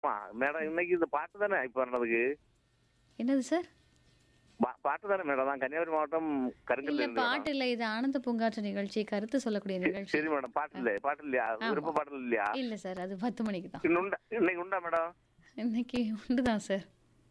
ஆ, madam இன்னைக்கு இந்த பாட்டு தானே இப்போ வர்றதுக்கு என்னது சார் பா- பாட்டு தானே மேடம் நான் கன்னியாகுமரி மாவட்டம் கருங்கல்ல இல்ல இருந்து பாட்டு இல்ல இது ஆனந்த பூங்காற்று நிகழ்ச்சி கருத்து சொல்லக்கூடிய நிகழ்ச்சி சரி மேடம் பாட்டு இல்ல பாட்டு இல்லையா விருப்ப பாட்டு இல்லையா இல்ல சார் அது பத்து மணிக்கு தான் இன்னும் உண்டா இன்னைக்கு உண்டா மேடம் இன்னைக்கு உண்டு தான் சார்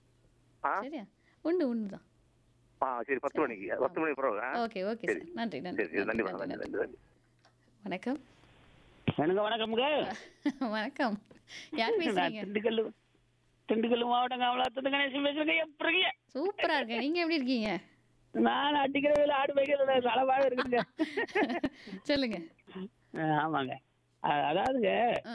ஆ சரியா உண்டு உண்டு தான் ஆ சரி பத்து மணிக்கு பத்து மணி பிறகு ஆ? ஓகே ஓகே சரி. சார் நன்றி நன்றி சரி சரி நன்றி நன்றி, மேடம் நன்றி, நன்றி நன்றி நன்றி வணக்கம் எனக்கு வணக்கம்ங்க வணக்கம் யார் நான் பேசுறீங்க திண்டுக்கல் திண்டுக்கல் மாவட்டம் காமலாத்து கணேசன் பேசுறேங்க எப்படி சூப்பரா இருக்கு நீங்க எப்படி இருக்கீங்க நான் அடிக்கிற வேலை ஆடு வைக்கிறது அளவாக இருக்குங்க சொல்லுங்க ஆ, ஆமாங்க அ- அதாவதுங்க ஆ,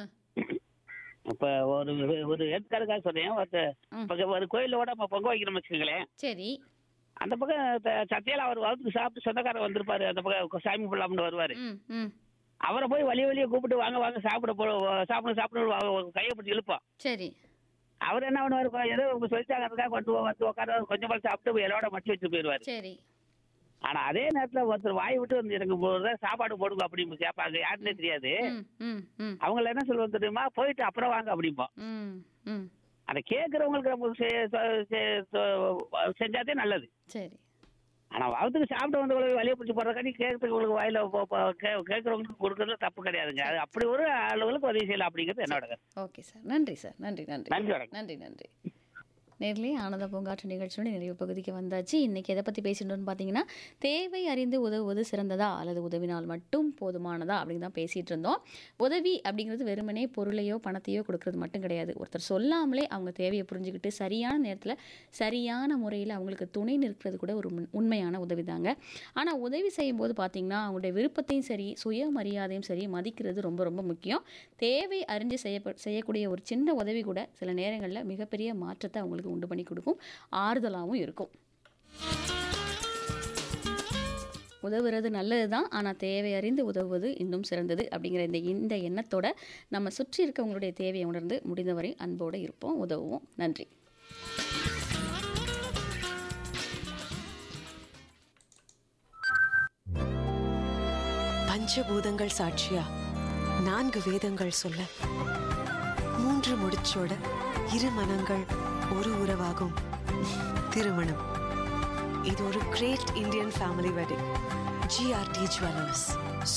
இப்ப ஒரு ஒரு எடுத்துக்காட்டுக்காக சொல்றேன் ஒருத்த- ம். இப்ப ஒரு கோயிலோட நம்ம பொங்க வைக்கிறோம் வச்சுக்கோங்களேன் சரி அந்த பக்கம் த- சத்தியால அவர் வகுத்துக்கு சாப்பிட்டு சொந்தக்காரர் வந்திருப்பாரு அந்த பக்கம் சாமி பிள்ளாமனு வருவாரு ம் ம் அவரை போய் வழி வழியை கூப்பிட்டு வாங்க வாங்க சாப்பிட போ சாப்பிட சாப்பிட கையை பிடிச்சி இழுப்போம் சரி அவர் என்ன பண்ணுவாரு ஏதோ உங்க சொல்லிட்டாங்க அதுக்காக கொண்டு போ- வந்து உட்கார கொஞ்சம் பால் சாப்பிட்டு எல்லோட மடிச்சு வச்சு போயிடுவாரு சரி ஆனா அதே நேரத்துல ஒருத்தர் வாய் விட்டு வந்து எனக்கு ஒரு தடவை சாப்பாடு போடுங்க அப்படின்னு கேட்பாங்க யாருன்னே தெரியாது ம் ம் ம் அவங்கள என்ன சொல்லுவாங்க தெரியுமா போயிட்டு அப்புறம் வாங்க அப்படிம்போம் ம் ம் அதை கேட்கறவங்களுக்கு நம்ம செ- செ- செ- செ- செஞ்சாதே நல்லது சரி ஆனா வகுத்துக்கு சாப்பிட்டு வந்தவங்களுக்கு வழியை பிடிச்சி போடுறக்காண்டி கேட்கறவங்களுக்கு வாயில போ- போ- கே- கேட்கறவங்களுக்கு கொடுக்கறது தப்பு கிடையாதுங்க அது அப்படி ஒரு அளவுக்கு உதவி செய்யலாம் அப்படிங்கிறது என்னோட கருத்து. ஓகே சார் நன்றி சார் நன்றி நன்றி நன்றி வணக்கம் நன்றி நன்றி நேர்லயே ஆனந்த பூங்காற்று நிகழ்ச்சியோட நிறைவு பகுதிக்கு வந்தாச்சு இன்னைக்கு எதை பற்றி பேசிட்டோம்னு பார்த்தீங்கன்னா தேவை அறிந்து உதவுவது சிறந்ததா அல்லது உதவினால் மட்டும் போதுமானதா அப்படின்னு தான் பேசிகிட்டு இருந்தோம் உதவி அப்படிங்கிறது வெறுமனே பொருளையோ பணத்தையோ கொடுக்கறது மட்டும் கிடையாது ஒருத்தர் சொல்லாமலே அவங்க தேவையை புரிஞ்சுக்கிட்டு சரியான நேரத்தில் சரியான முறையில் அவங்களுக்கு துணை நிற்கிறது கூட ஒரு உண்- உண்மையான உதவி தாங்க ஆனால் உதவி செய்யும்போது பார்த்தீங்கன்னா அவங்களுடைய விருப்பத்தையும் சரி சுயமரியாதையும் சரி மதிக்கிறது ரொம்ப ரொம்ப முக்கியம் தேவை அறிஞ்சு செய்யப்ப செய்யக்கூடிய ஒரு சின்ன உதவி கூட சில நேரங்களில் மிகப்பெரிய மாற்றத்தை அவங்களுக்கு உண்டு பண்ணி கொடுக்கும் ஆறுதலாகவும் இருக்கும் உதவுறது நல்லது தான் ஆனால் தேவை அறிந்து உதவுவது இன்னும் சிறந்தது அப்படிங்கிற இந்த இந்த எண்ணத்தோட நம்ம சுற்றி இருக்கவங்களுடைய தேவையை உணர்ந்து முடிந்தவரை அன்போடு இருப்போம் உதவுவோம் நன்றி பஞ்சபூதங்கள் சாட்சியா நான்கு வேதங்கள் சொல்ல மூன்று முடிச்சோட இரு மனங்கள் ஒரு உறவாகும் திருமணம் இது ஒரு great Indian family wedding GRT jewellers